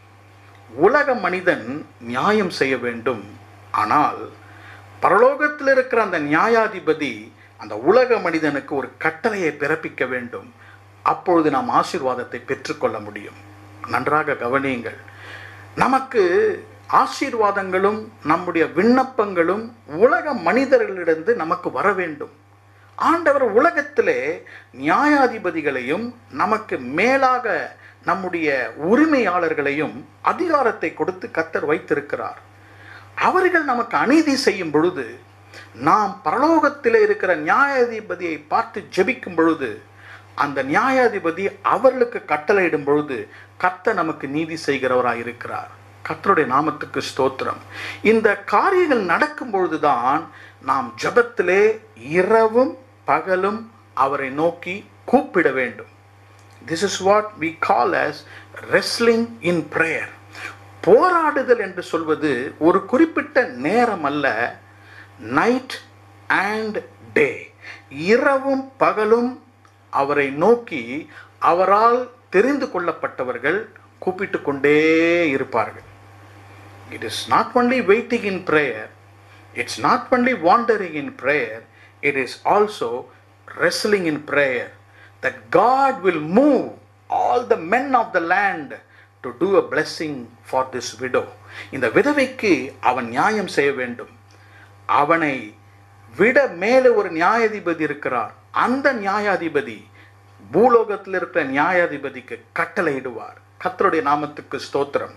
உலக மனிதன் நியாயம் செய்ய வேண்டும் ஆனால் பரலோகத்தில் இருக்கிற அந்த நியாயாதிபதி அந்த உலக மனிதனுக்கு ஒரு கட்டளையை பிறப்பிக்க வேண்டும் அப்பொழுது நாம் ஆசீர்வாதத்தை பெற்றுக்கொள்ள முடியும் நன்றாக கவனியுங்கள் நமக்கு ஆசீர்வாதங்களும் நம்முடைய விண்ணப்பங்களும் உலக மனிதர்களிடந்து நமக்கு வர வேண்டும் ஆண்டவர் உலகத்திலே நியாயாதிபதிகளையும் நமக்கு மேலாக நம்முடைய உரிமையாளர்களையும் அதிகாரத்தை கொடுத்து கத்தர் வைத்திருக்கிறார் அவர்கள் நமக்கு அநீதி செய்யும் பொழுது நாம் பரலோகத்தில் இருக்கிற நியாயாதிபதியை பார்த்து ஜெபிக்கும் பொழுது அந்த நியாயாதிபதி அவர்களுக்கு கட்டளையிடும் பொழுது கத்த நமக்கு நீதி செய்கிறவராய் இருக்கிறார் கத்தருடைய நாமத்துக்கு ஸ்தோத்திரம் இந்த காரியங்கள் நடக்கும் பொழுதுதான் நாம் ஜபத்திலே இரவும் பகலும் அவரை நோக்கி கூப்பிட வேண்டும் this is what we call as wrestling in prayer போராடுதல் என்று சொல்வது ஒரு குறிப்பிட்ட நேரம் அல்ல நைட் அண்ட் டே இரவும் பகலும் அவரை நோக்கி அவரால் தெரிந்து கொள்ளப்பட்டவர்கள் கூப்பிட்டு கொண்டே இருப்பார்கள் it is not only waiting in prayer it's not only wandering in prayer it is also wrestling in prayer that God will move all the men of the land to do a blessing for this widow இந்த விதவைக்கு அவன் நியாயம் செய்ய வேண்டும் அவனை விட மேலே ஒரு நியாயாதிபதி இருக்கிறார் அந்த நியாயாதிபதி பூலோகத்தில் இருக்கிற நியாயாதிபதிக்கு கட்டளையிடுவார் கர்த்தருடைய நாமத்துக்கு ஸ்தோத்திரம்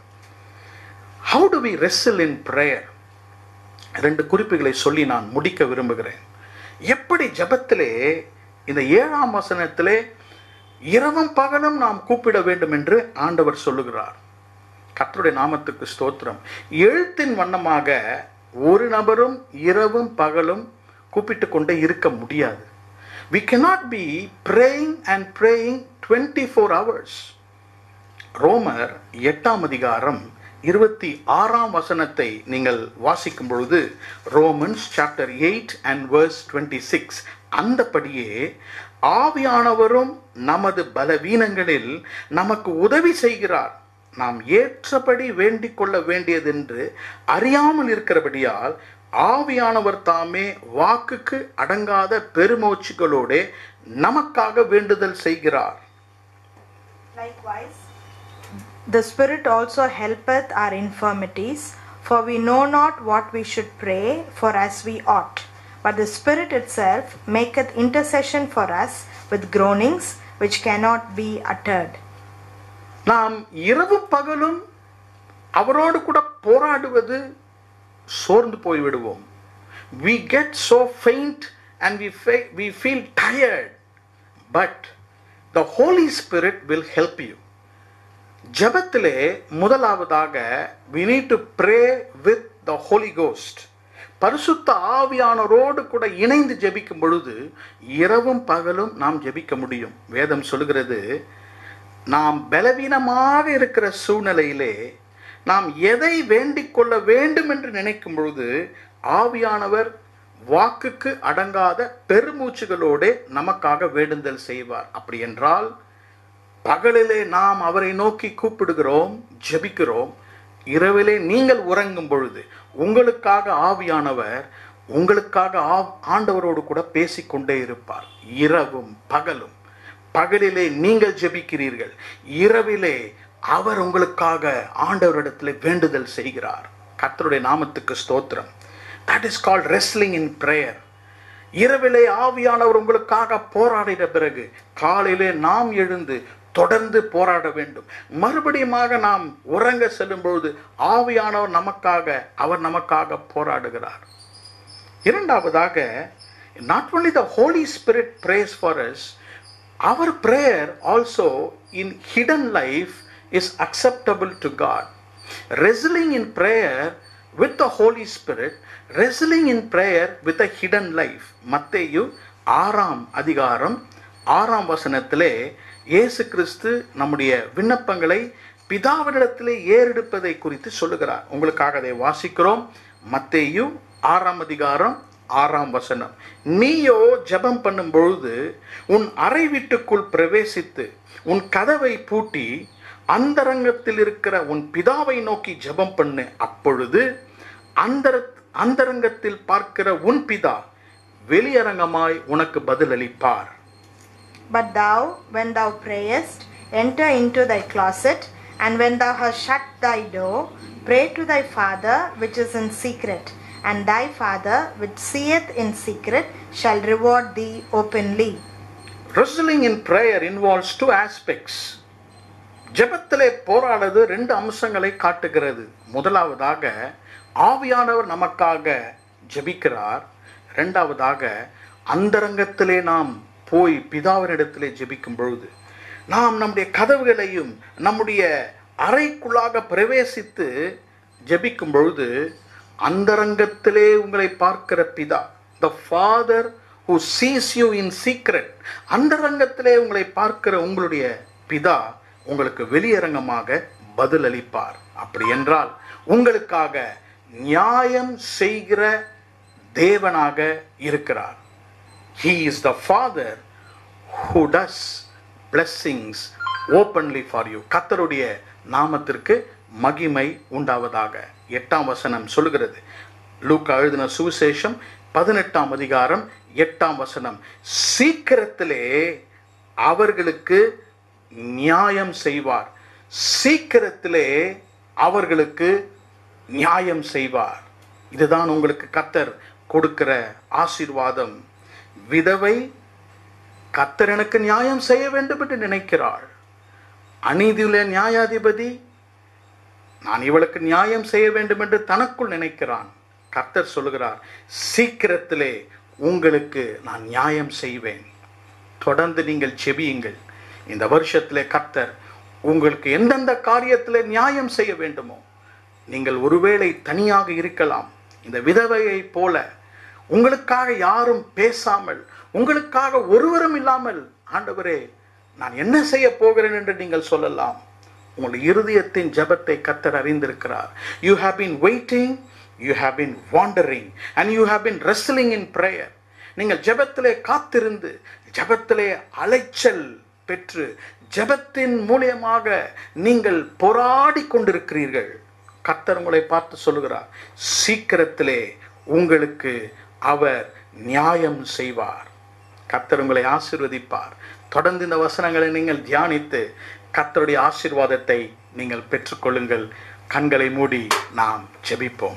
how do we wrestle in prayer ரெண்டு குறிப்புகளை சொல்லி நான் முடிக்க விரும்புகிறேன் எப்படி ஜெபத்திலே இந்த ஏழாம் வசனத்திலே இரவும் பகலும் நாம் கூப்பிட வேண்டும் என்று ஆண்டவர் சொல்லுகிறார் கர்த்தருடைய நாமத்துக்கு ஸ்தோத்திரம் எழுத்தின் வண்ணமாக ஒரு நபரும் இரவும் பகலும் கூப்பிட்டு கொண்டே இருக்க முடியாது we cannot be praying and praying 24 hours ரோமர் எட்டாம் அதிகாரம் இருபத்தி ஆறாம் வசனத்தை நீங்கள் வாசிக்கும் பொழுது Romans chapter eight and verse twenty six அந்தபடியே ஆவியானவரும் நமது பலவீனங்களில் நமக்கு உதவி செய்கிறார் நாம் ஏற்றபடி வேண்டிக் கொள்ள வேண்டியதென்று அறியாமல் இருக்கிறபடியால் ஆவியானவர் தாமே வாக்குக்கு அடங்காத பெருமூச்சுகளோட நமக்காக வேண்டுதல் செய்கிறார் Likewise, the Spirit also helpeth our infirmities, for we know not what we should pray for as we ought. But the Spirit itself maketh intercession for us with groanings which cannot be uttered. நாம் இரவு பகலும் அவரோடு கூட போராடுவது சோர்ந்து போய்விடுவோம் we get so faint and we, fe- we feel tired but the holy spirit will help you ஜெபத்திலே முதலாவதாக we need to pray with the holy ghost பரிசுத்த ஆவியானவரோடு கூட இணைந்து ஜெபிக்கும் பொழுது இரவும் பகலும் நாம் ஜெபிக்க முடியும் வேதம் சொல்கிறது நாம் பலவீனமாக இருக்கிற சூழ்நிலையிலே நாம் எதை வேண்டிக் கொள்ள வேண்டும் என்று நினைக்கும் பொழுது ஆவியானவர் வாக்குக்கு அடங்காத பெருமூச்சுகளோடு நமக்காக வேண்டுதல் செய்வார் அப்படி என்றால் பகலிலே நாம் அவரை நோக்கி கூப்பிடுகிறோம் ஜெபிக்கிறோம் இரவிலே நீங்கள் உறங்கும் பொழுது உங்களுக்காக ஆவியானவர் உங்களுக்காக ஆ- ஆண்டவரோடு கூட பேசிக்கொண்டே இருப்பார் இரவும் பகலும் பகலிலே நீங்கள் ஜெபிக்கிறீர்கள் இரவிலே அவர் உங்களுக்காக ஆண்டவரிடத்தில் வேண்டுதல் செய்கிறார் கர்த்தருடைய நாமத்துக்கு ஸ்தோத்திரம் that is called wrestling in prayer இரவிலே ஆவியானவர் உங்களுக்காக போராடின பிறகு காலையிலே நாம் எழுந்து தொடர்ந்து போராட வேண்டும் மறுபடியுமாக நாம் உறங்க செல்லும் பொழுது ஆவியானவர் நமக்காக அவர் நமக்காக போராடுகிறார் இரண்டாவதாக not only the holy spirit prays for us our prayer also in hidden life is acceptable to god wrestling in prayer with the holy spirit wrestling in prayer with a hidden life மத்தேயு ஆறாம் அதிகாரம் ஆறாம் வசனத்திலே இயேசு கிறிஸ்து நம்முடைய விண்ணப்பங்களை பிதாவினிடத்திலே ஏறெடுப்பதை குறித்து சொல்லுகிறார் உங்களுக்காக அதை வாசிக்கிறோம் மத்தேயு ஆறாம் அதிகாரம் ஆறாம் வசனம் நீயோ ஜெபம் பண்ணும் பொழுது உன் அறை வீட்டுக்குள் பிரவேசித்து உன் கதவை பூட்டி அந்தரங்கத்தில் இருக்கிற உன் பிதாவை நோக்கி ஜெபம் பண்ணு அப்பொழுது அந்தர அந்தரங்கத்தில் பார்க்கிற உன் பிதா வெளியரங்கமாய் உனக்கு பதிலளிப்பார் But thou, when thou prayest, enter into thy closet, and when thou hast shut thy door, pray to thy Father which is in secret, and thy Father which seeth in secret shall reward thee openly. wrestling in prayer involves two aspects ஜெபத்திலே போராடுறது ரெண்டு அம்சங்களை காட்டுகிறது முதலாவதாக ஆவியானவர் நமக்காக ஜெபிக்கிறார் இரண்டாவதாக அந்தரங்கத்திலே நாம் போய் பிதாவினிடத்திலே ஜெபிக்கும் பொழுது நாம் நம்முடைய கதவுகளையும் நம்முடைய அறைக்குள்ளாக பிரவேசித்து ஜெபிக்கும் பொழுது அந்தரங்கத்திலே உங்களை பார்க்கிற பிதா the father who sees you in secret அந்தரங்கத்திலே உங்களை பார்க்கிற உங்களுடைய பிதா உங்களுக்கு வெளியரங்கமாக பதிலளிப்பார் அப்படி என்றால் உங்களுக்காக நியாயம் செய்கிற தேவனாக இருக்கிறார் he is the father who does blessings openly for you கர்த்தருடைய நாமத்திற்கு மகிமை உண்டாவதாக எட்டாம் வசனம் சொல்லுகிறது லூக்கா எழுதின சுவிசேஷம் பதினெட்டாம் அதிகாரம் எட்டாம் வசனம் சீக்கிரத்திலே அவர்களுக்கு நியாயம் செய்வார் சீக்கிரத்திலே அவர்களுக்கு நியாயம் செய்வார் இதுதான் உங்களுக்கு கத்தர் கொடுக்கிற ஆசீர்வாதம் விதவை கத்தர் எனக்கு நியாயம் செய்ய வேண்டும் என்று நினைக்கிறாள் அநீதியுள்ள நியாயாதிபதி நான் இவளுக்கு நியாயம் செய்ய வேண்டும் என்று தனக்குள் நினைக்கிறான் கர்த்தர் சொல்லுகிறார் சீக்கிரத்திலே உங்களுக்கு நான் நியாயம் செய்வேன் தொடர்ந்து நீங்கள் செபியுங்கள் இந்த வருஷத்திலே கர்த்தர் உங்களுக்கு எந்தெந்த காரியத்திலே நியாயம் செய்ய வேண்டுமோ நீங்கள் ஒருவேளை தனியாக இருக்கலாம் இந்த விதவையைப் போல உங்களுக்காக யாரும் பேசாமல் உங்களுக்காக ஒருவரும் இல்லாமல் ஆண்டவரே நான் என்ன செய்ய போகிறேன் என்று நீங்கள் சொல்லலாம் உங்கள் இருதயத்தின் ஜெபத்தை கத்தர் அறிந்திருக்கிறார் you have been waiting you have been wandering and you have been wrestling in prayer நீங்கள் ஜெபத்திலே காத்திருந்து ஜெபத்திலே அலைச்சல் பெற்று ஜெபத்தின் மூலியமாக நீங்கள் போராடி கொண்டிருக்கிறீர்கள் கர்த்தர் உங்களை பார்த்து சொல்லுகிறார் சீக்கிரத்திலே உங்களுக்கு அவர் நியாயம் செய்வார் கர்த்தர் உங்களை ஆசீர்வதிப்பார் தொடர்ந்து இந்த வசனங்களை நீங்கள் தியானித்து கர்த்தருடைய ஆசீர்வாதத்தை நீங்கள் பெற்றுக்கொள்ளுங்கள் கண்களை மூடி நாம் ஜெபிப்போம்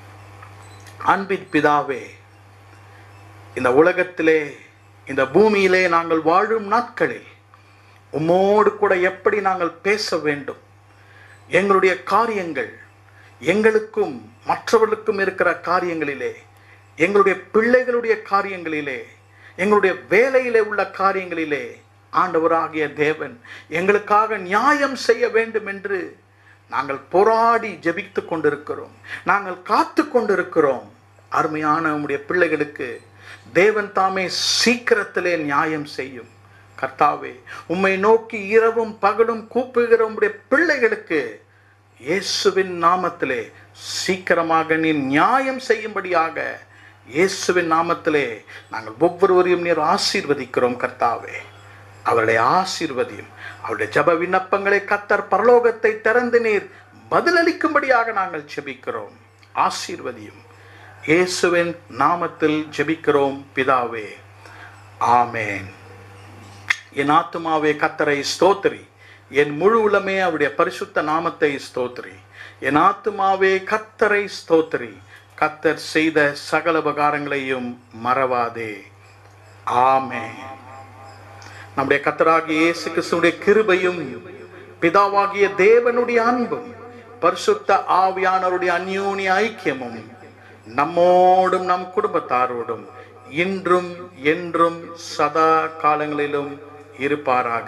அன்பின் பிதாவே இந்த உலகத்திலே இந்த பூமியிலே நாங்கள் வாழும் நாட்களில் உம்மோடு கூட எப்படி நாங்கள் பேச வேண்டும் எங்களுடைய காரியங்கள் எங்களுக்கும் மற்றவர்களுக்கும் இருக்கிற காரியங்களிலே எங்களுடைய பிள்ளைகளுடைய காரியங்களிலே எங்களுடைய வேலையிலே உள்ள காரியங்களிலே ஆண்டவராகிய தேவன் எங்களுக்காக நியாயம் செய்ய வேண்டும் என்று நாங்கள் போராடி ஜெபித்து கொண்டிருக்கிறோம் நாங்கள் காத்து கொண்டிருக்கிறோம் அருமையான உம்முடைய பிள்ளைகளுக்கு தேவன் தாமே சீக்கிரத்திலே நியாயம் செய்யும் கர்த்தாவே உம்மை நோக்கி இரவும் பகலும் கூப்புகிற உம்முடைய பிள்ளைகளுக்கு இயேசுவின் நாமத்திலே சீக்கிரமாக நீ நியாயம் செய்யும்படியாக இயேசுவின் நாமத்திலே நாங்கள் ஒவ்வொருவரையும் நீர் ஆசீர்வதிக்கிறோம் கர்த்தாவே அவருடைய ஆசீர்வதியும் அவருடைய ஜப விண்ணப்பங்களை கத்தர் பரலோகத்தை திறந்து நீர் பதிலளிக்கும்படியாக நாங்கள் ஜெபிக்கிறோம் ஆசீர்வதியும் இயேசுவின் நாமத்தில் ஜெபிக்கிறோம் பிதாவே ஆமேன் என் ஆத்துமாவே கத்தரை ஸ்தோத்திரி என் முழு உலமே அவருடைய பரிசுத்த நாமத்தை ஸ்தோத்திரி என் ஆத்துமாவே கத்தரை ஸ்தோத்திரி கத்தர் செய்த சகல உபகாரங்களையும் மறவாதே ஆமென் நம்முடைய கத்தராகிய இயேசு கிறிஸ்துடைய கிருபையும் பிதாவாகிய தேவனுடைய அன்பும் பரிசுத்த ஆவியானவருடைய அந்யோன்ய ஐக்கியமும் நம்மோடும் நம் குடும்பத்தாரோடும் இன்றும் என்றும் சதா காலங்களிலும் இருப்பாராக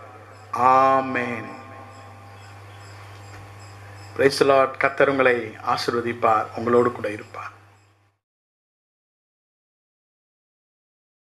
ஆமேன் பிரைஸ் லார்ட் கத்தர் உங்களை ஆசீர்வதிப்பார் உங்களோடு கூட இருப்பார்